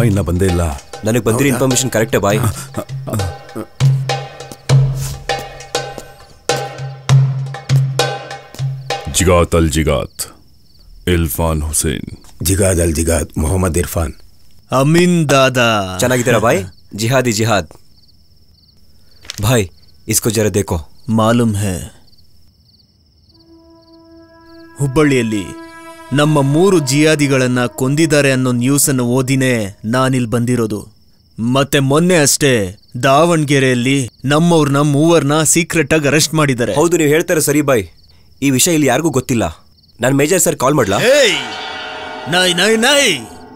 ಇನ್ನ ಬಂದೇ ಇಲ್ಲ ನನಗೆ ಬಂದಿರೋ ಇನ್ಫಾರ್ಮೇಶನ್ ಕರೆಕ್ಟೇ ಬಾಯ್ ಜಿಗಾತ್ ಅಲ್ ಜಿಗಾತ್ ಇಲ್ಫಾನ್ ಹುಸೇನ್ ಜಿಗಾದ್ ಅಲ್ ಜಿಗಾದ್ ಮೊಹಮ್ಮದ್ ಇರ್ಫಾನ್ ಅಮೀನ್ ದಾದಾ ಚೆನ್ನಾಗಿದ್ದೀರಾ ಬಾಯ್ ಜಿಹಾದಿ ಜಿಹಾದ್ ಭಾಯ್ ಇಸ್ಕೋ ಜರ ದೇಕೋ ಮಾಲೂಮ್ ಹೇ ಹುಬ್ಬಳ್ಳಿಯಲ್ಲಿ ನಮ್ಮ ಮೂರು ಜಿಯಾದಿಗಳನ್ನ ಕೊಂದಿದ್ದಾರೆ ಅನ್ನೋ ನ್ಯೂಸ್ ಅನ್ನು ಓದಿನೇ ನಾನಿಲ್ ಬಂದಿರೋದು ಮತ್ತೆ ಮೊನ್ನೆ ಅಷ್ಟೇ ದಾವಣಗೆರೆಯಲ್ಲಿ ನಮ್ಮವ್ರನ್ನ ಮೂವರ್ನ ಸೀಕ್ರೆಟ್ ಆಗಿ ಅರೆಸ್ಟ್ ಮಾಡಿದ್ದಾರೆ ಹೌದು ನೀವು ಹೇಳ್ತಾರೆ ಸರಿ ಬಾಯ್ ಈ ವಿಷಯ ಇಲ್ಲಿ ಯಾರಿಗೂ ಗೊತ್ತಿಲ್ಲ ನಾನು ಮೇಜರ್ ಸರ್ ಕಾಲ್ ಮಾಡ್ಲಾ ಏಯ್! ನಾಯ್ ನಾಯ್ ನಾಯ್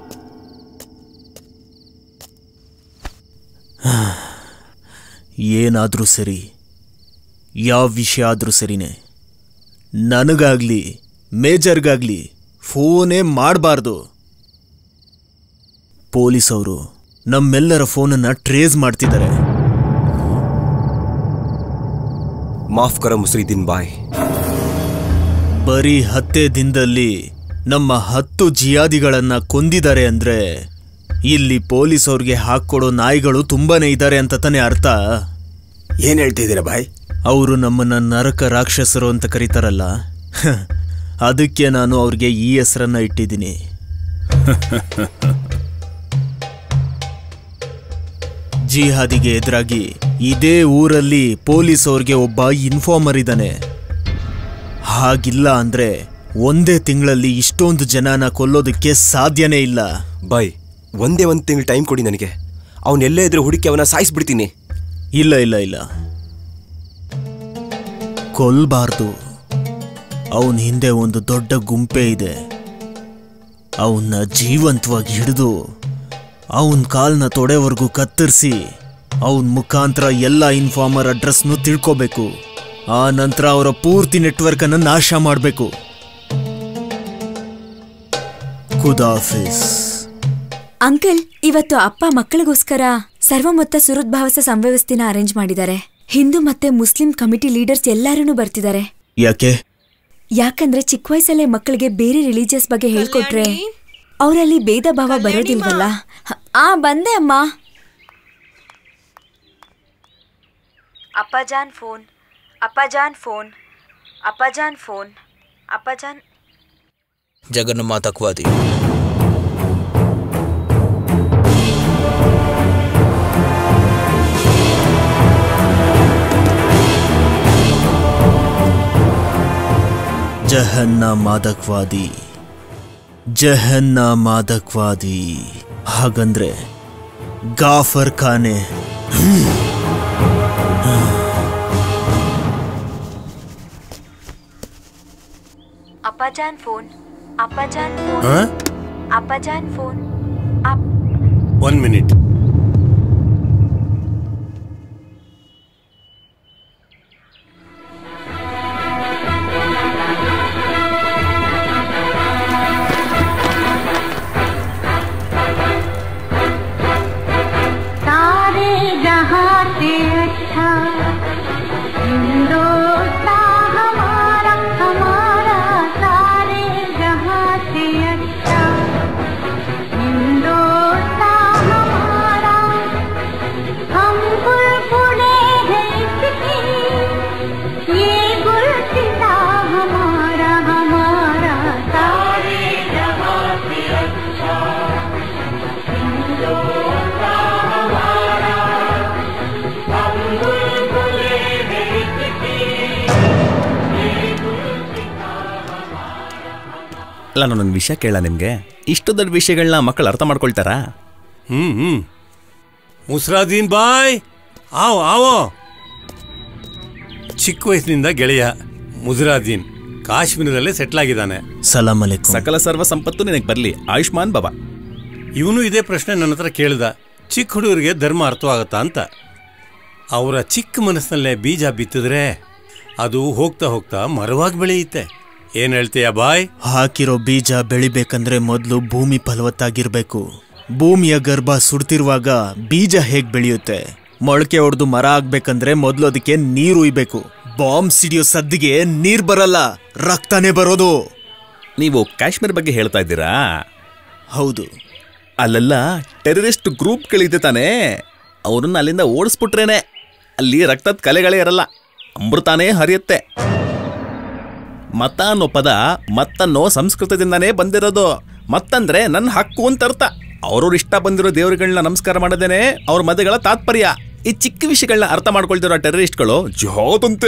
ಏನಾದ್ರೂ ಸರಿ ಯಾವ ವಿಷಯ ಆದ್ರೂ ಸರಿನೇ ನನಗಾಗ್ಲಿ ಮೇಜರ್ಗಾಗ್ಲಿ ಫೋನೇ ಮಾಡಬಾರ್ದು ಪೊಲೀಸ್ ಅವರು ನಮ್ಮೆಲ್ಲರ ಫೋನನ್ನ ಟ್ರೇಸ್ ಮಾಡ್ತಿದ್ದಾರೆ ಮಾಫ್ ಕರೋ ಮುಸ್ರಿದ್ದೀನ್ ಬಾಯ್ ಬರೀ ಹತ್ತೇ ದಿನದಲ್ಲಿ ನಮ್ಮ ಹತ್ತು ಜಿಯಾದಿಗಳನ್ನ ಕೊಂದಿದ್ದಾರೆ ಅಂದ್ರೆ ಇಲ್ಲಿ ಪೊಲೀಸ್ ಅವ್ರಿಗೆ ಹಾಕೊಡೋ ನಾಯಿಗಳು ತುಂಬಾನೇ ಇದ್ದಾರೆ ಅಂತ ತಾನೇ ಅರ್ಥ ಏನ್ ಹೇಳ್ತಿದ್ದೀರಾ ಬಾಯ್ ಅವರು ನಮ್ಮನ್ನ ನರಕ ರಾಕ್ಷಸರು ಅಂತ ಕರೀತಾರಲ್ಲ ಹ, ಅದಕ್ಕೆ ನಾನು ಅವ್ರಿಗೆ ಈ ಹೆಸರನ್ನ ಇಟ್ಟಿದ್ದೀನಿ ಜಿಹಾದಿಗೆ ಎದುರಾಗಿ ಇದೇ ಊರಲ್ಲಿ ಪೊಲೀಸ್ ಅವ್ರಿಗೆ ಒಬ್ಬ ಇನ್ಫಾರ್ಮರ್ ಇದ್ದಾನೆ ಹಾಗಿಲ್ಲ ಅಂದ್ರೆ ಒಂದೇ ತಿಂಗಳಲ್ಲಿ ಇಷ್ಟೊಂದು ಜನನ ಕೊಲ್ಲೋದಕ್ಕೆ ಸಾಧ್ಯನೇ ಇಲ್ಲ ಬಾಯ್ ಒಂದೇ ಒಂದು ತಿಂಗಳು ಟೈಮ್ ಕೊಡಿ ನನಗೆ ಅವ್ನು ಎಲ್ಲೇ ಇದ್ರೆ ಹುಡುಕಿ ಅವನ ಸಾಯಿಸ್ಬಿಡ್ತೀನಿ ಇಲ್ಲ ಇಲ್ಲ ಇಲ್ಲ ಕೊಲ್ಬಾರ್ದು ಅವನ ಹಿಂದೆ ಒಂದು ದೊಡ್ಡ ಗುಂಪೆ ಇದೆ ಅವನ್ನ ಜೀವಂತವಾಗಿ ಹಿಡಿದು ಅವನ ಕಾಲ್ನ ತೊಡೆವರೆಗೂ ಕತ್ತರಿಸಿ ಅವನ ಮುಖಾಂತರ ಎಲ್ಲ ಇನ್ಫಾರ್ಮರ್ ಅಡ್ರೆಸ್ನು ತಿಳ್ಕೋಬೇಕು ಆ ನಂತರ ಅವರ ಪೂರ್ತಿ ನೆಟ್ವರ್ಕ್ ಅನ್ನು ನಾಶ ಮಾಡಬೇಕು ಖುದಾಫಿಸ್ ಅಂಕಲ್ ಇವತ್ತು ಅಪ್ಪ ಮಕ್ಕಳಿಗೋಸ್ಕರ ಸರ್ವಮೊತ್ತ ಸುಹೃದ್ಭಾವಸ ಸಂವ್ಯವಸ್ಥೆನ ಅರೇಂಜ್ ಮಾಡಿದ್ದಾರೆ ಹಿಂದೂ ಮತ್ತೆ ಮುಸ್ಲಿಂ ಕಮಿಟಿ ಲೀಡರ್ಸ್ ಎಲ್ಲರೂ ಬರ್ತಿದ್ದಾರೆ ಯಾಕೆ ಯಾಕಂದ್ರೆ ಚಿಕ್ಕ ವಯಸ್ಸಲ್ಲೇ ಮಕ್ಕಳಿಗೆ ಬೇರೆ ರಿಲಿಜಿಯಸ್ ಬಗ್ಗೆ ಹೇಳ್ಕೊಟ್ರೆ ಅವರಲ್ಲಿ ಭೇದ ಭಾವ ಬರೋದಿಲ್ವಲ್ಲ ಹ- ಆ ಬಂದೆ ಅಮ್ಮ ಅಪ್ಪಜಾನ್ ಫೋನ್ ಅಪ್ಪಜಾನ್ ಫೋನ್ ಅಪ್ಪಜಾನ್ ಫೋನ್ ಅಪ್ಪಜಾನ್ ಜಗನ್ಮಾತಕ್ವಾದಿ ಜಹನ್ನ ಮಾದಕ್ವಾದಿ ಜಹನ್ನ ಮಾದಕ್ವಾದಿ ಹಾಗಂದ್ರೆ ಗಾಫರ್ ಖಾನೆ ಅಪ್ಪಜಾನ್ ಫೋನ್ ಅಪ್ಪಜಾನ್ ಫೋನ್ ಹಾ ಅಪ್ಪಜಾನ್ ಫೋನ್ ಒನ್ ಮಿನಿಟ್ सारे जहाँ से अच्छा हिंदुस्तान हमारा हमारा सारे जहाँ से अच्छा हिंदुस्तान हमारा हम बुलबुले हैं इसकी ये गुलसिता हमारा हमारा सारे जहाँ से अच्छा ಅಲ್ಲ ನಾನೊಂದು ವಿಷಯ ಕೇಳ ನಿಮಗೆ ಇಷ್ಟು ದೊಡ್ಡ ವಿಷಯಗಳನ್ನ ಮಕ್ಕಳು ಅರ್ಥ ಮಾಡ್ಕೊಳ್ತಾರಾ ಹ್ಮ್ ಹ್ಮ್ ಮುಸ್ರಾದೀನ್ ಬಾಯ್ ಆವ್ ಆವೋ ಚಿಕ್ಕ ವಯಸ್ಸಿನಿಂದ ಗೆಳೆಯ ಮುಜರಾದೀನ್ ಕಾಶ್ಮೀರದಲ್ಲೇ ಸೆಟ್ಲ್ ಆಗಿದ್ದಾನೆ ಸಲಾಂ ಅಲೈಕುಂ ಸಕಲ ಸರ್ವ ಸಂಪತ್ತು ನಿನಗೆ ಬರಲಿ ಆಯುಷ್ಮಾನ್ ಬಾಬಾ ಇವನು ಇದೇ ಪ್ರಶ್ನೆ ನನ್ನ ಹತ್ರ ಕೇಳಿದ ಚಿಕ್ಕ ಹುಡುಗರಿಗೆ ಧರ್ಮ ಅರ್ಥವಾಗತ್ತಾ ಅಂತ ಅವರ ಚಿಕ್ಕ ಮನಸ್ಸಿನಲ್ಲೇ ಬೀಜ ಬಿತ್ತಿದ್ರೆ ಅದು ಹೋಗ್ತಾ ಹೋಗ್ತಾ ಮರವಾಗಿ ಬೆಳೆಯುತ್ತೆ ಏನ್ ಹೇಳ್ತೀಯ ಬಾಯ್ ಹಾಕಿರೋ ಬೀಜ ಬೆಳಿಬೇಕಂದ್ರೆ ಮೊದಲು ಭೂಮಿ ಫಲವತ್ತಾಗಿರ್ಬೇಕು ಭೂಮಿಯ ಗರ್ಭ ಸುಡ್ತಿರುವಾಗ ಬೀಜ ಹೇಗ್ ಬೆಳೆಯುತ್ತೆ ಮೊಳಕೆ ಹೊಡೆದು ಮರ ಆಗ್ಬೇಕಂದ್ರೆ ಮೊದಲು ಅದಕ್ಕೆ ನೀರು ಉಯ್ಬೇಕು ಬಾಂಬ್ ಸಿಡಿಯೋ ಸದ್ದಿಗೆ ನೀರ್ ಬರಲ್ಲ ರಕ್ತನೇ ಬರೋದು ನೀವು ಕಾಶ್ಮೀರ್ ಬಗ್ಗೆ ಹೇಳ್ತಾ ಇದ್ದೀರಾ ಹೌದು ಅಲ್ಲೆಲ್ಲ ಟೆರರಿಸ್ಟ್ ಗ್ರೂಪ್ಗಳಿದೆ ತಾನೇ ಅವ್ರನ್ನ ಅಲ್ಲಿಂದ ಓಡಿಸ್ಬಿಟ್ರೇನೆ ಅಲ್ಲಿ ರಕ್ತದ ಕಲೆಗಳೇ ಇರಲ್ಲ ಅಮೃತಾನೇ ಹರಿಯುತ್ತೆ ಮತ ಅನ್ನೋ ಪದ ಮತ್ತನ್ನೋ ಸಂಸ್ಕೃತದಿಂದಾನೇ ಬಂದಿರೋದು ಮತ್ತಂದ್ರೆ ನನ್ನ ಹಕ್ಕು ಅಂತ ಅರ್ಥ ಅವ್ರವ್ರ ಇಷ್ಟ ಬಂದಿರೋ ದೇವರುಗಳನ್ನ ನಮಸ್ಕಾರ ಮಾಡೋದೇನೆ ಅವ್ರ ಮದಗಳ ತಾತ್ಪರ್ಯ ಈ ಚಿಕ್ಕ ವಿಷಯಗಳನ್ನ ಅರ್ಥ ಮಾಡ್ಕೊಳ್ತಿರೋ ಟೆರರಿಸ್ಟ್ಗಳು ಜೋದಂತೆ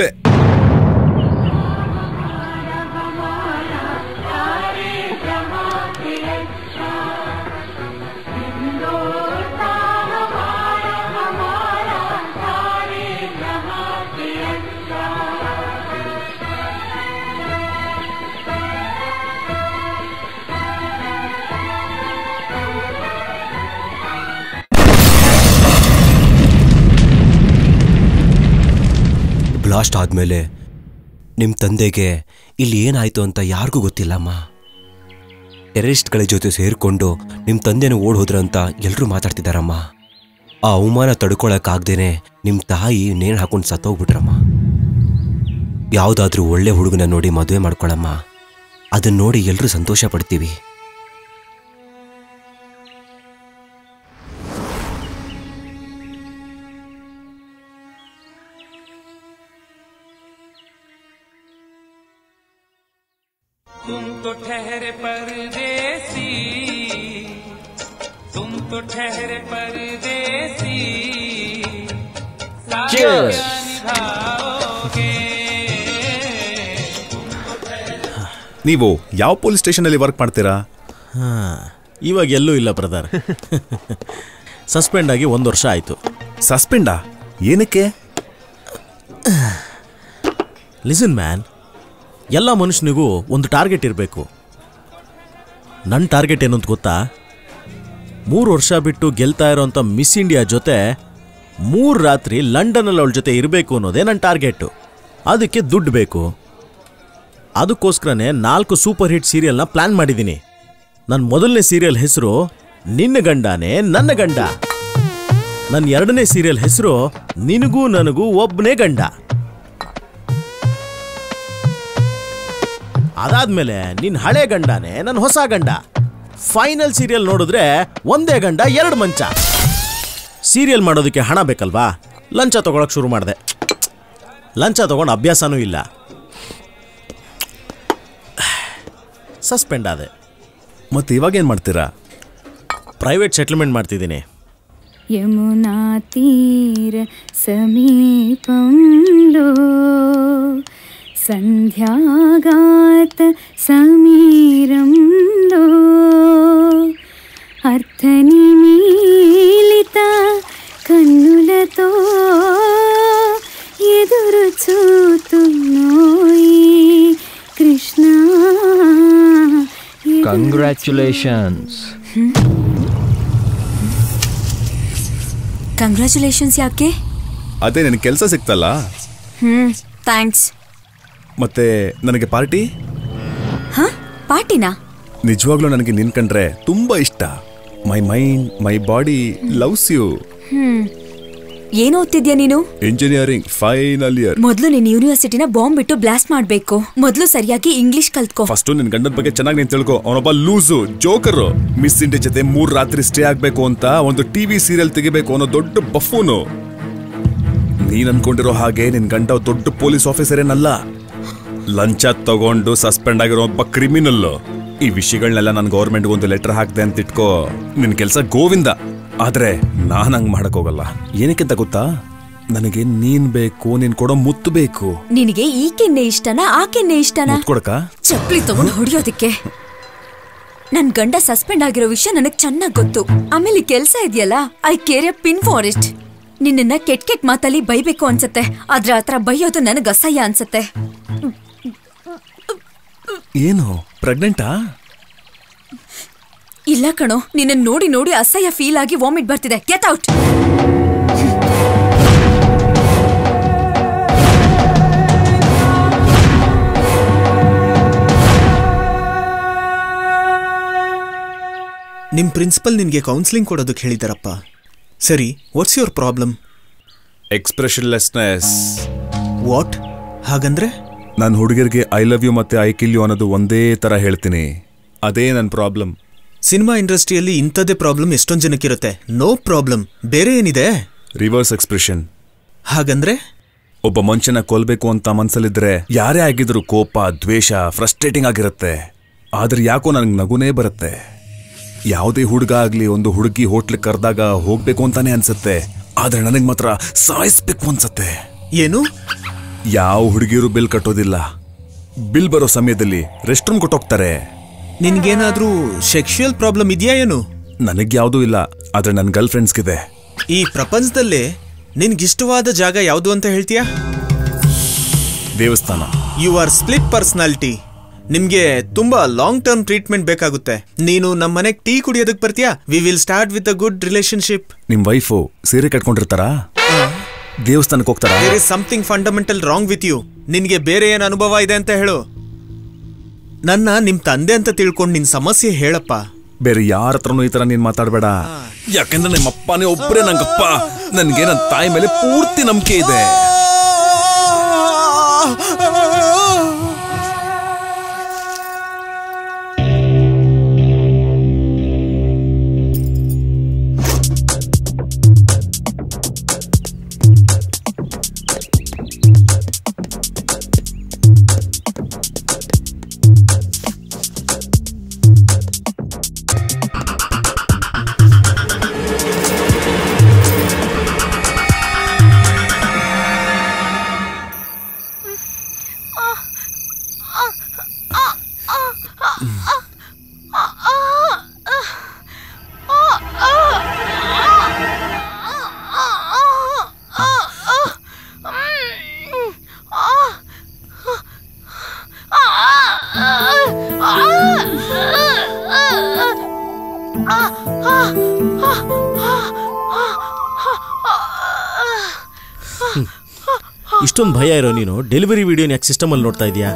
ಬ್ಲಾಸ್ಟ್ ಆದ್ಮೇಲೆ ನಿಮ್ಮ ತಂದೆಗೆ ಇಲ್ಲಿ ಏನಾಯ್ತು ಅಂತ ಯಾರಿಗೂ ಗೊತ್ತಿಲ್ಲಮ್ಮ ಟೆರರಿಸ್ಟ್ಗಳ ಜೊತೆ ಸೇರಿಕೊಂಡು ನಿಮ್ಮ ತಂದೆನ ಓಡ್ ಹೋದ್ರ ಅಂತ ಎಲ್ಲರೂ ಮಾತಾಡ್ತಿದ್ದಾರಮ್ಮ ಆ ಅವಮಾನ ತಡ್ಕೊಳಕ್ಕಾಗ್ದೇನೆ ನಿಮ್ಮ ತಾಯಿ ನೇಣು ಹಾಕೊಂಡು ಸತ್ತೋಗ್ಬಿಟ್ರಮ್ಮ ಯಾವುದಾದ್ರೂ ಒಳ್ಳೆ ಹುಡುಗನ ನೋಡಿ ಮದುವೆ ಮಾಡ್ಕೊಳಮ್ಮ ಅದನ್ನ ನೋಡಿ ಎಲ್ಲರೂ ಸಂತೋಷ ಪಡ್ತೀವಿ तुम तो ठहरे परदेसी तुम तो ठहरे परदेसी साथ क्या निभाओगे ನೀವು ಯಾವ ಪೊಲೀಸ್ ಸ್ಟೇಷನಲ್ಲಿ ವರ್ಕ್ ಮಾಡ್ತೀರಾ ಹಾಂ ಇವಾಗ ಎಲ್ಲೂ ಇಲ್ಲ ಬ್ರದರ್ ಸಸ್ಪೆಂಡ್ ಆಗಿ ಒಂದು ವರ್ಷ ಆಯಿತು ಸಸ್ಪೆಂಡಾ ಏನಕ್ಕೆ ಲಿಸನ್ ಮ್ಯಾನ್ ಎಲ್ಲ ಮನುಷ್ಯನಿಗೂ ಒಂದು ಟಾರ್ಗೆಟ್ ಇರಬೇಕು ನನ್ನ ಟಾರ್ಗೆಟ್ ಏನು ಅಂತ ಗೊತ್ತಾ ಮೂರು ವರ್ಷ ಬಿಟ್ಟು ಗೆಲ್ತಾ ಇರೋಂಥ ಮಿಸ್ ಇಂಡಿಯಾ ಜೊತೆ ಮೂರು ರಾತ್ರಿ ಲಂಡನಲ್ಲಿ ಅವಳ ಜೊತೆ ಇರಬೇಕು ಅನ್ನೋದೇ ನನ್ನ ಟಾರ್ಗೆಟ್ಟು ಅದಕ್ಕೆ ದುಡ್ಡು ಬೇಕು ಅದಕ್ಕೋಸ್ಕರನೇ ನಾಲ್ಕು ಸೂಪರ್ ಹಿಟ್ ಸೀರಿಯಲ್ನ ಪ್ಲಾನ್ ಮಾಡಿದ್ದೀನಿ ನನ್ನ ಮೊದಲನೇ ಸೀರಿಯಲ್ ಹೆಸರು ನಿನ್ನ ಗಂಡನೇ ನನ್ನ ಗಂಡ ನನ್ನ ಎರಡನೇ ಸೀರಿಯಲ್ ಹೆಸರು ನಿನಗೂ ನನಗೂ ಒಬ್ಬನೇ ಗಂಡ ಅದಾದ್ಮೇಲೆ ನಿನ್ ಹಳೆ ಗಂಡನೇ ನನ್ನ ಹೊಸ ಗಂಡ ಫೈನಲ್ ಸೀರಿಯಲ್ ನೋಡಿದ್ರೆ ಒಂದೇ ಗಂಡ ಎರಡು ಮಂಚ ಸೀರಿಯಲ್ ಮಾಡೋದಕ್ಕೆ ಹಣ ಬೇಕಲ್ವಾ ಲಂಚ ತಗೊಳಕ್ ಶುರು ಮಾಡಿದೆ ಲಂಚ ತಗೊಂಡು ಅಭ್ಯಾಸನೂ ಇಲ್ಲ ಸಸ್ಪೆಂಡ್ ಆದೆ ಮತ್ತೆ ಇವಾಗ ಏನ್ ಮಾಡ್ತೀರಾ ಪ್ರೈವೇಟ್ ಸೆಟ್ಲ್ಮೆಂಟ್ ಮಾಡ್ತಿದ್ದೀನಿ యమునా తీర సమీపంలో సంధ్యాగాత సమీరంలో అర్థనిమీలిత కన్నులతో ఎదురు చూతున్నోయి కృష్ణ ఎదురు ಕಂಗ್ರ್ಯಾಚುಲೇಷನ್ಸ್ ಕಂಗ್ರ್ಯಾಚುಲೇಷನ್ಸ್ ಯಾಕೆ ಅದೇ ನಿನ್ ಕೆಲಸ ಸಿಕ್ತಲ್ಲ ಹ್ಮ್ ಥ್ಯಾಂಕ್ಸ್ ಮತ್ತೆ ನನಗೆ ಪಾರ್ಟಿ ಹಾ ಪಾರ್ಟಿನಾ ನಿಜವಾಗ್ಲೂ ನನಗೆ ನಿನ್ ಕಂಡ್ರೆ ತುಂಬಾ ಇಷ್ಟ my mind my body loves you hmm ಏನ್ ಓದ್ತಿದ್ಯಾ ನೀನು ಇಂಜಿನಿಯರಿಂಗ್ ಫೈನಲ್ ಇಯರ್ ಮೊದ್ಲು ನಿನ್ ಯೂನಿವರ್ಸಿಟಿನ ಬಾಂಬ್ ಬಿಟ್ಟು ಬ್ಲಾಸ್ಟ್ ಮಾಡ್ಬೇಕು ಮೊದ್ಲು ಸರಿಯಾಗಿ ಇಂಗ್ಲಿಷ್ ಕಲ್ತ್ಕೋ ಫಸ್ಟ್ ನಿನ್ ಗಂಡನ ಬಗ್ಗೆ ಚೆನ್ನಾಗಿ ನೀನ್ ತಿಳ್ಕೊ ಅವನೊಬ್ಬ ಲೂಸು ಜೋಕರ್ ಮಿಸ್ ಇಂಡಿಯಾ ಜೊತೆ ಮೂರ್ ರಾತ್ರಿ ಸ್ಟೇ ಆಗ್ಬೇಕು ಅಂತ ಒಂದು ಟಿವಿ ಸೀರಿಯಲ್ ತೆಗಿಬೇಕು ಅನ್ನೋ ದೊಡ್ಡ ಬಫೂನು ನೀನ್ ಅನ್ಕೊಂಡಿರೋ ಹಾಗೆ ನಿನ್ ಗಂಡ ದೊಡ್ಡ ಪೊಲೀಸ್ ಆಫೀಸರ್ ಏನಲ್ಲ ಲಂಚ ತಗೊಂಡು ಸಸ್ಪೆಂಡ್ ಆಗಿರೋ ಒಬ್ಬ ಕ್ರಿಮಿನಲ್ ಈ ವಿಷಯಗಳನ್ನೆಲ್ಲ ನಾನು ಗೌರ್ಮೆಂಟ್ಗೆ ಒಂದು ಲೆಟರ್ ಹಾಕ್ದೆ ಅಂತ ಇಟ್ಕೋ ನಿನ್ ಕೆಲಸ ಗೋವಿಂದ ಆದ್ರೆ ನಾನ್ ಹಂಗ್ ಮಾಡಕ್ ಹೋಗಲ್ಲ ಏನಕ್ಕೆ ಅಂತ ಗೊತ್ತಾ ನನಗೆ ನೀನ್ ಬೇಕು ನೀನ್ ಕೊಡೋ ಮುತ್ತು ಬೇಕು ನಿನಗೆ ಈ ಕೆನ್ನೆ ಇಷ್ಟನಾ ಆ ಕೆನ್ನೆ ಇಷ್ಟನಾ ಮುತ್ತು ಕೊಡಕ ಚಪ್ಲಿ ತಗೊಂಡು ಹೊಡಿಯೋದಕ್ಕೆ ನನ್ ಗಂಡ ಸಸ್ಪೆಂಡ್ ಆಗಿರೋ ವಿಷಯ ನನಗ್ ಚೆನ್ನಾಗ್ ಗೊತ್ತು ಆಮೇಲೆ ಕೆಲ್ಸ ಇದೆಯಲ್ಲ I care a pin forest ನಿನ್ನ ಕೆಟ್ ಕೆಟ್ ಮಾತಲ್ಲಿ ಬೈಬೇಕು ಅನ್ಸತ್ತೆ ಅದ್ರ ಹತ್ರ ಬೈಯೋದು ನನಗ್ ಅಸಹ್ಯ ಅನ್ಸತ್ತೆ ಏನು ಪ್ರೆಗ್ನೆಂಟಾ ಇಲ್ಲ ಕಣೋ ನಿನ್ನ ನೋಡಿ ನೋಡಿ ಅಸಹ್ಯ ಫೀಲ್ ಆಗಿ ವಾಮಿಟ್ ಬರ್ತಿದೆ ಗೆಟ್ ಔಟ್ ನಿಮ್ಮ ಪ್ರಿನ್ಸಿಪಲ್ ನಿನಗೆ ಕೌನ್ಸಿಲಿಂಗ್ ಕೊಡೋದಕ್ಕೆ ಹೇಳಿದಾರಪ್ಪ ಸರಿ what's your problem expressionlessness what ಹಾಗಂದ್ರೆ ನಾನು ಹುಡುಗರಿಗೆ ಐ ಲವ್ ಯು ಮತ್ತೆ ಐ ಕಿಲ್ ಯು ಅನ್ನೋದು ಒಂದೇ ತರ ಹೇಳ್ತೀನಿ ಅದೇ ನನ್ನ ಪ್ರಾಬ್ಲಮ್ ಸಿನಿಮಾ ಇಂಡಸ್ಟ್ರಿಯಲ್ಲಿ ಇಂಥದ್ದೇ ಪ್ರಾಬ್ಲಮ್ ಎಷ್ಟೊಂದು ಜನಕ್ಕಿರುತ್ತೆ ನೋ ಪ್ರಾಬ್ಲಮ್ ಬೇರೆ ಏನಿದೆ ರಿವರ್ಸ್ ಎಕ್ಸ್ಪ್ರೆಷನ್ ಹಾಗಂದ್ರೆ ಒಬ್ಬ ಮನುಷ್ಯನ ಕೊಲ್ಬೇಕು ಅಂತ ಮನ್ಸಲ್ಲಿದ್ರೆ ಯಾರೇ ಆಗಿದ್ರು ಕೋಪ ದ್ವೇಷ ಫ್ರಸ್ಟ್ರೇಟಿಂಗ್ ಆಗಿರುತ್ತೆ ಆದ್ರೆ ಯಾಕೋ ನನಗೆ ನಗುನೇ ಬರುತ್ತೆ ಯಾವುದೇ ಹುಡುಗ ಆಗ್ಲಿ ಒಂದು ಹುಡುಗಿ ಹೋಟ್ಲಿಗೆ ಕರೆದಾಗ ಹೋಗ್ಬೇಕು ಅಂತಾನೆ ಅನ್ಸುತ್ತೆ ಆದ್ರೆ ನನಗೆ ಮಾತ್ರ ಸಾಯಿಸ್ಬೇಕು ಅನ್ಸತ್ತೆ ಏನು ಯಾವ ಹುಡುಗಿರು ಬಿಲ್ ಕಟ್ಟೋದಿಲ್ಲ ಬಿಲ್ ಬರೋ ಸಮಯದಲ್ಲಿ ರೆಸ್ಟ್ ರೂಮ್ ಕೊಟ್ಟೋಗ್ತಾರೆ ನಿನ್ಗೇನಾದ್ರೂ ಸೆಕ್ಷುಯಲ್ ಪ್ರಾಬ್ಲಮ್ ಇದೆಯಾ ಏನು ನನಗೆ ಯಾವುದೂ ಇಲ್ಲ ಆದ್ರೆ ನನ್ನ ಗರ್ಲ್ ಫ್ರೆಂಡ್ಸ್ಗಿದೆ ಈ ಪ್ರಪಂಚದಲ್ಲಿ ನಿನ್ಗಿಷ್ಟವಾದ ಜಾಗ ಯಾವುದು ಅಂತ ಹೇಳ್ತೀಯಾ ದೇವಸ್ಥಾನ ಯು ಆರ್ ಸ್ಪ್ಲಿಟ್ ಪರ್ಸನಾಲಿಟಿ ನಿಮ್ಗೆ ತುಂಬಾ ಲಾಂಗ್ ಟರ್ಮ್ ಟ್ರೀಟ್ಮೆಂಟ್ ಬೇಕಾಗುತ್ತೆ ನೀನು ನಮ್ಮ ಮನೆಗೆ ಟೀ ಕುಡಿಯೋದಕ್ಕೆ ಬರ್ತೀಯಾ we will start with a good relationship ನಿಮ್ ವೈಫು ಸೀರೆ ಕಟ್ಕೊಂಡಿರ್ತಾರಾ ದೇವಸ್ಥಾನಕ್ಕೆ ಹೋಗ್ತಾರಾ there is something fundamental wrong with you ನಿನ್ಗೆ ಬೇರೆ ಏನ್ ಅನುಭವ ಇದೆ ಅಂತ ಹೇಳು ನನ್ನ ನಿಮ್ ತಂದೆ ಅಂತ ತಿಳ್ಕೊಂಡು ನಿನ್ ಸಮಸ್ಯೆ ಹೇಳಪ್ಪ ಬೇರೆ ಯಾರ ಹತ್ರನೂ ಈ ತರ ನೀನ್ ಮಾತಾಡಬೇಡ ಯಾಕಂದ್ರೆ ನಿಮ್ಮ ಅಪ್ಪನೇ ಒಬ್ಬರೇ ನಂಗಪ್ಪ ನನ್ಗೆ ನನ್ನ ತಾಯಿ ಮೇಲೆ ಪೂರ್ತಿ ನಂಬಿಕೆ ಇದೆ ಇಷ್ಟೊಂದು ಭಯ ಇರೋ ನೀನು ಡೆಲಿವರಿ ವಿಡಿಯೋನ ಯಾಕೆ ಸಿಸ್ಟಮಲ್ಲಿ ನೋಡ್ತಾ ಇದೀಯಾ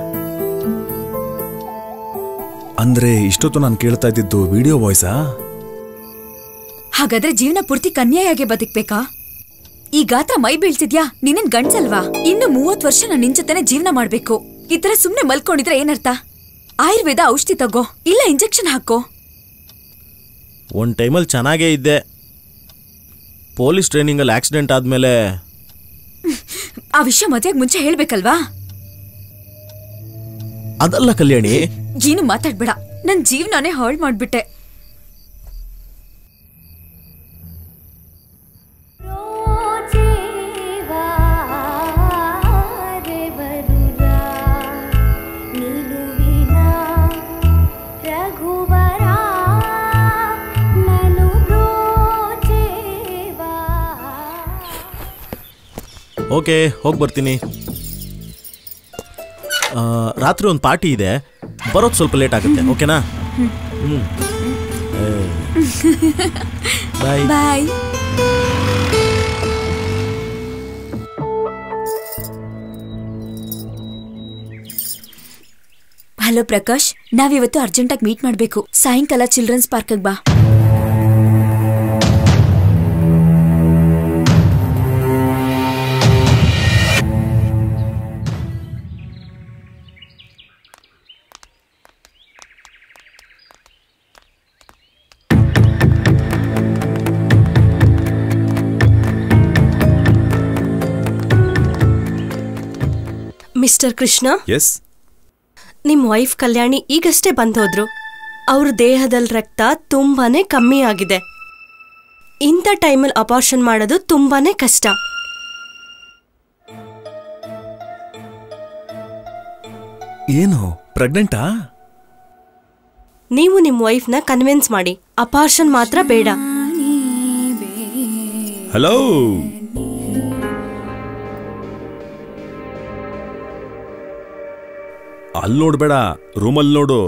ಅಂದ್ರೆ ಇಷ್ಟೊತ್ತು ನಾನು ಕೇಳ್ತಾ ಇದ್ದಿದ್ದು ವಿಡಿಯೋ ವಾಯ್ಸಾ ಹಾಗಾದ್ರೆ ಜೀವನ ಪೂರ್ತಿ ಕನ್ಯಾಯಾಗೆ ಬದುಕ್ಬೇಕಾ ಈ ಗಾತ್ರ ಮೈ ಬೀಳ್ತಿದ್ಯಾ ನೀನೇನ್ ಗಂಡ್ಸಲ್ವಾ ಇನ್ನು ಮೂವತ್ ವರ್ಷ ನಾನು ನಿನ್ ಜೊತೆನೆ ಜೀವನ ಮಾಡ್ಬೇಕು ಈ ತರ ಸುಮ್ನೆ ಮಲ್ಕೊಂಡಿದ್ರೆ ಏನರ್ಥ ಆಯುರ್ವೇದ ಔಷಧಿ ತಗೋ ಇಲ್ಲ ಇಂಜೆಕ್ಷನ್ ಹಾಕೋ ಒಂದು ಟೈಮಲ್ಲಿ ಚೆನ್ನಾಗೇ ಇದ್ದೆ ಪೊಲೀಸ್ ಟ್ರೈನಿಂಗಲ್ಲಿ ಆಕ್ಸಿಡೆಂಟ್ ಆದಮೇಲೆ ಆ ವಿಷಯ ಮದ್ವೆಗ್ ಮುಂಚೆ ಹೇಳ್ಬೇಕಲ್ವಾ ಅದಲ್ಲ ಕಲ್ಯಾಣಿ ಏನು ಮಾತಾಡ್ಬೇಡ ನನ್ ಜೀವನನೇ ಹಾಳ್ ಮಾಡ್ಬಿಟ್ಟೆ ಓಕೆ ಹೋಗಿ ಬರ್ತೀನಿ ಆ, ರಾತ್ರಿ ಒಂದು ಪಾರ್ಟಿ ಇದೆ ಬರೋದು ಸ್ವಲ್ಪ ಲೇಟ್ ಆಗುತ್ತೆ ಓಕೆನಾ ಹ್ಞೂ ಬಾಯ್ ಬಾಯ್ ಹಲೋ ಪ್ರಕಾಶ್ ನಾವಿವತ್ತು ಅರ್ಜೆಂಟಾಗಿ ಮೀಟ್ ಮಾಡ್ಬೇಕು ಸಾಯಂಕಾಲ ಚಿಲ್ಡ್ರನ್ಸ್ ಪಾರ್ಕ್ಗೆ ಬಾ ಮಿಸ್ಟರ್ ಕೃಷ್ಣ ಎಸ್ ನಿಮ್ ವೈಫ್ ಕಲ್ಯಾಣಿ ಈಗಷ್ಟೇ ಬಂದೋದ್ರು ಅವ್ರ ದೇಹದಲ್ಲಿ ರಕ್ತ ತುಂಬಾನೇ ಕಮ್ಮಿ ಆಗಿದೆ ಇಂಥ ಟೈಮಲ್ಲಿ ಅಪಾರ್ಷನ್ ಮಾಡೋದು ತುಂಬಾನೇ ಕಷ್ಟ ಏನು ಪ್ರೆಗ್ನೆಂಟಾ ನೀವು ನಿಮ್ ವೈಫ್ನ ಕನ್ವಿನ್ಸ್ ಮಾಡಿ ಅಪಾರ್ಷನ್ ಮಾತ್ರ ಬೇಡ ಹಲೋ ಅಲ್ಲಿ ನೋಡ್ಬೇಡ ರೂಮಲ್ಲಿ ನೋಡು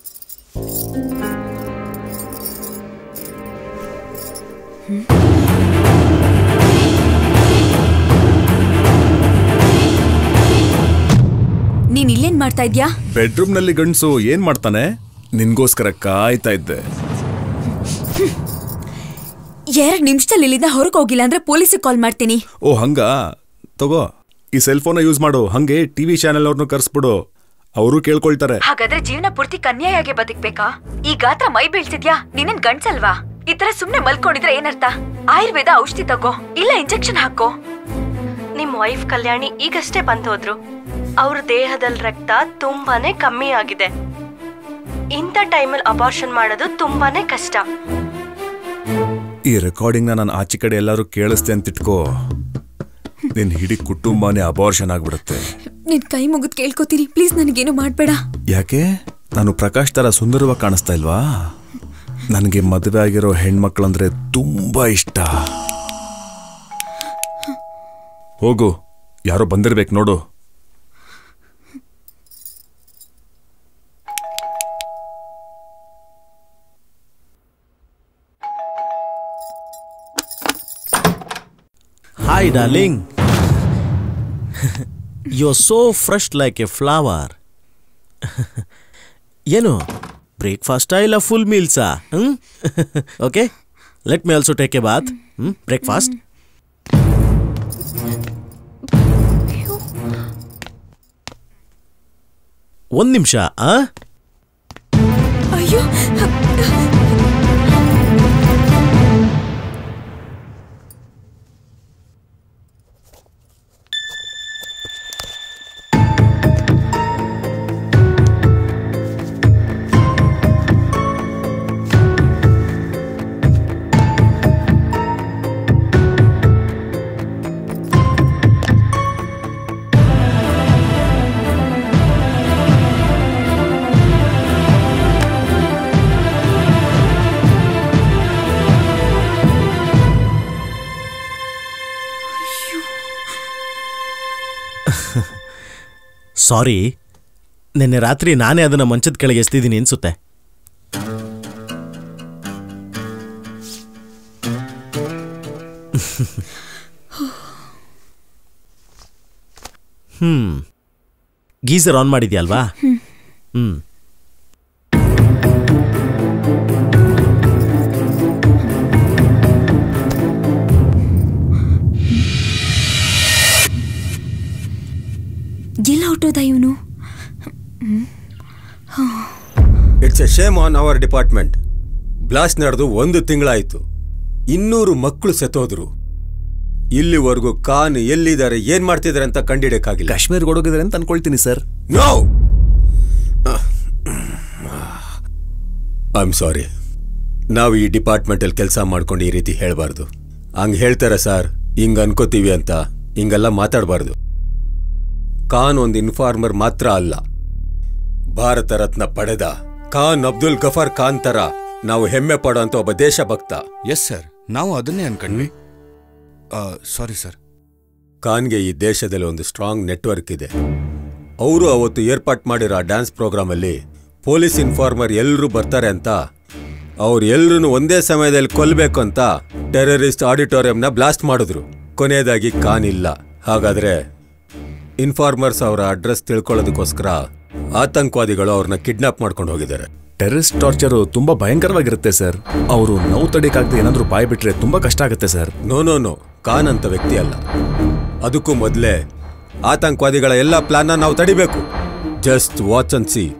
ನೀನ್ ಇಲ್ಲೇನ್ ಮಾಡ್ತಾ ಇದ್ಯಾ ಬೆಡ್ರೂಮ್ ನಲ್ಲಿ ಗಂಡ್ಸು ಏನ್ ಮಾಡ್ತಾನೆ ನಿನ್ಗೋಸ್ಕರ ಕಾಯ್ತಾ ಇದ್ದೆ ಎರಡ್ ನಿಮಿಷದಲ್ಲಿ ಇಲ್ಲಿಂದ ಹೊರಗೆ ಹೋಗಿಲ್ಲ ಅಂದ್ರೆ ಪೊಲೀಸಿಗೆ ಕಾಲ್ ಮಾಡ್ತೀನಿ ಓ ಹಂಗ ತಗೋ ಈ ಸೆಲ್ ಫೋನ್ ಯೂಸ್ ಮಾಡು ಹಂಗೆ ಟಿವಿ ಚಾನೆಲ್ ಅವ್ರನ್ನು ಕರ್ಸ್ಬಿಡು ಅವರು ಕೇಳ್ಕೊಳ್ತಾರೆ ಹಾಗಾದ್ರೆ ಜೀವನ ಪೂರ್ತಿ ಕನ್ಯಾಯಾಗೆ ಬದುಕ್ಬೇಕಾ ಈ ಗಾತ್ರ ಮೈ ಬೀಳ್ತಿದ್ಯಾ ನೀನೇನ್ ಗಂಡ್ಸಲ್ವಾ ಈ ತರ ಸುಮ್ನೆ ಮಲ್ಕೊಂಡಿದ್ರೆ ಏನರ್ಥ ಆಯುರ್ವೇದ ಔಷಧಿ ತಗೋ ಇಲ್ಲ ಇಂಜೆಕ್ಷನ್ ಹಾಕೋ ನಿಮ್ ವೈಫ್ ಕಲ್ಯಾಣಿ ಈಗಷ್ಟೇ ಬಂದ್ ಹೋದ್ರು ಅವ್ರ ದೇಹದಲ್ಲಿ ರಕ್ತ ತುಂಬಾನೇ ಕಮ್ಮಿ ಆಗಿದೆ ಇಂಥ ಟೈಮಲ್ಲಿ ಅಬಾರ್ಷನ್ ಮಾಡೋದು ತುಂಬಾನೇ ಕಷ್ಟ ಈ ರೆಕಾರ್ಡಿಂಗ್ನ ನಾನು ಆಚೆ ಕಡೆ ಎಲ್ಲರೂ ಕೇಳಿಸ್ತೆ ಅಂತ ಇಟ್ಕೋ ನಿನ್ ಇಡೀ ಕುಟುಂಬನೇ ಅಬಾರ್ಷನ್ ಆಗ್ಬಿಡುತ್ತೆ ನಿನ್ ಕೈ ಮುಗಿದ್ ಕೇಳ್ಕೊತೀನಿ ಪ್ಲೀಸ್ ನನಗೇನು ಮಾಡ್ಬೇಡ ಯಾಕೆ ನಾನು ಪ್ರಕಾಶ್ ತರ ಸುಂದರವಾಗಿ ಕಾಣಿಸ್ತಾ ಇಲ್ವಾ ನನಗೆ ಮದುವೆ ಆಗಿರೋ ಹೆಣ್ಮಕ್ಳಂದ್ರೆ ತುಂಬಾ ಇಷ್ಟ ಹೋಗು ಯಾರೋ ಬಂದಿರ್ಬೇಕು ನೋಡು hi darling you are so fresh like a flower ಏನು ಬ್ರೇಕ್ಫಾಸ್ಟಾ ಇಲ್ಲ ಫುಲ್ ಮೀಲ್ಸಾ hmm okay let me also take a bath hmm breakfast ಒಂದ್ ನಿಮಿಷ ಆ ಅಯ್ಯೋ ಸಾರಿ ನಿನ್ನೆ ರಾತ್ರಿ ನಾನೇ ಅದನ್ನ ಮಂಚದ ಕೆಳಗೆ ಎಸ್ತಿದ್ದೀನಿ ಅನ್ಸುತ್ತೆ ಹ್ಮ್ ಗೀಸರ್ ಆನ್ ಮಾಡಿದ್ಯಲ್ವಾ ಹ್ಮ್ ಎಲ್ಲ ಹೊಟ್ಟೋದ ಇವನು it's a shame on our department blast ನಡೆದು ಒಂದು ತಿಂಗಳಾಯ್ತು ಇನ್ನೂರು ಮಕ್ಕಳು ಸತ್ತೋದ್ರು ಇಲ್ಲಿವರೆಗೂ ಖಾನ್ ಎಲ್ಲಿದ್ದಾರೆ ಏನ್ ಮಾಡ್ತಿದ್ದಾರೆ ಅಂತ ಕಂಡಿಡಕ್ಕಾಗಿಲ್ಲ ಕಾಶ್ಮೀರ್ ಹೋಗಿದ್ದಾರೆ ಅಂತ ಅನ್ಕೊಳ್ತೀನಿ sir no I am sorry ನಾವು ಈ ಡಿಪಾರ್ಟ್ಮೆಂಟಲ್ಲಿ ಕೆಲಸ ಮಾಡ್ಕೊಂಡು ಈ ರೀತಿ ಹೇಳಬಾರ್ದು ಹಂಗ್ ಹೇಳ್ತಾರೆ ಸರ್ ಹಿಂಗ್ ಅನ್ಕೋತೀವಿ ಅಂತ ಹಿಂಗೆಲ್ಲ ಮಾತಾಡಬಾರ್ದು ಖಾನ್ ಒಂದು ಇನ್ಫಾರ್ಮರ್ ಮಾತ್ರ ಅಲ್ಲ ಭಾರತ ರತ್ನ ಪಡೆದ ಖಾನ್ ಅಬ್ದುಲ್ ಗಫರ್ ಖಾನ್ ತರ ನಾವು ಹೆಮ್ಮೆ ಪಡೋಂತ ಒಬ್ಬ ದೇಶಭಕ್ತ ಎಸ್ ಸರ್ ನಾವು ಅದನ್ನೇ ಅನ್ಕೊಂಡ್ವಿ ಸಾರಿ ಸರ್ ಖಾನ್ಗೆ ಈ ದೇಶದಲ್ಲಿ ಒಂದು ಸ್ಟ್ರಾಂಗ್ ನೆಟ್ವರ್ಕ್ ಇದೆ ಅವರು ಅವತ್ತು ಏರ್ಪಾಟ್ ಮಾಡಿರೋ ಆ ಡ್ಯಾನ್ಸ್ ಪ್ರೋಗ್ರಾಮಲ್ಲಿ ಪೊಲೀಸ್ ಇನ್ಫಾರ್ಮರ್ ಎಲ್ಲರೂ ಬರ್ತಾರೆ ಅಂತ ಅವ್ರು ಎಲ್ರೂ ಒಂದೇ ಸಮಯದಲ್ಲಿ ಕೊಲ್ಲಬೇಕು ಅಂತ ಟೆರರಿಸ್ಟ್ ಆಡಿಟೋರಿಯಂನ ಬ್ಲಾಸ್ಟ್ ಮಾಡಿದ್ರು ಕೊನೆಯದಾಗಿ ಖಾನ್ ಇಲ್ಲ ಹಾಗಾದ್ರೆ ಇನ್ಫಾರ್ಮರ್ಸ್ ಅವರ ಅಡ್ರೆಸ್ ತಿಳ್ಕೊಳ್ಳೋದಕ್ಕೋಸ್ಕರ ಆತಂಕವಾದಿಗಳು ಅವ್ರನ್ನ ಕಿಡ್ನಾಪ್ ಮಾಡ್ಕೊಂಡು ಹೋಗಿದ್ದಾರೆ ಟೆರರಿಸ್ಟ್ ಟಾರ್ಚರ್ ತುಂಬಾ ಭಯಂಕರವಾಗಿರುತ್ತೆ ಸರ್ ಅವರು ನೋವು ತಡಿಕಾಗದೆ ಏನಾದ್ರೂ ಬಾಯ್ ಬಿಟ್ರೆ ತುಂಬಾ ಕಷ್ಟ ಆಗುತ್ತೆ sir no no no Khan ಅಂತ ವ್ಯಕ್ತಿ ಅಲ್ಲ ಅದಕ್ಕೂ ಮೊದಲೇ ಆತಂಕವಾದಿಗಳ ಎಲ್ಲ ಪ್ಲಾನ್ನ ನಾವು ತಡಿಬೇಕು ಜಸ್ಟ್ ವಾಚ್ ಅಂಡ್ ಸಿ